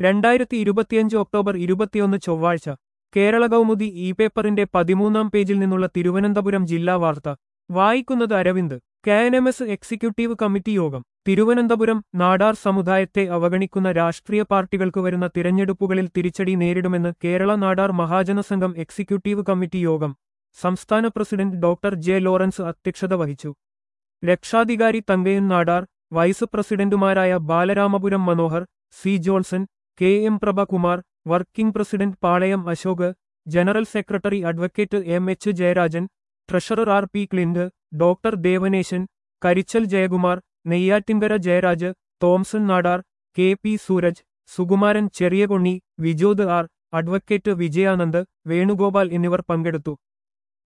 രണ്ടായിരത്തി ഇരുപത്തിയഞ്ച് ഒക്ടോബർ ഇരുപത്തിയൊന്ന് ചൊവ്വാഴ്ച കേരള കൗമുദി ഇ പേപ്പറിന്റെ പതിമൂന്നാം പേജിൽ നിന്നുള്ള തിരുവനന്തപുരം ജില്ലാ വാർത്ത വായിക്കുന്നത് Aravind K N M S executive committee യോഗം തിരുവനന്തപുരം നാടാർ സമുദായത്തെ അവഗണിക്കുന്ന രാഷ്ട്രീയ പാർട്ടികൾക്ക് വരുന്ന തിരഞ്ഞെടുപ്പുകളിൽ തിരിച്ചടി നേരിടുമെന്ന് കേരള നാടാർ മഹാജന സംഘം എക്സിക്യൂട്ടീവ് കമ്മിറ്റി യോഗം സംസ്ഥാന പ്രസിഡന്റ് ഡോക്ടർ ജെ ലോറൻസ് അധ്യക്ഷത വഹിച്ചു രക്ഷാധികാരി തങ്കയൻ നാടാർ വൈസ് പ്രസിഡന്റുമാരായ Balaramapuram Manohar C Johnson K M Prabhakumar working president Palayam Ashok general secretary advocate M H Jayarajan treasurer R P Clint doctor Devanesan Karichal Jayakumar Neyyattinkara Jayaraj Thomson Nadar K P Sooraj Sukumaran Cheriyakonni Vijod R advocate Vijayanand Venugopal എന്നിവർ പങ്കെടുത്തു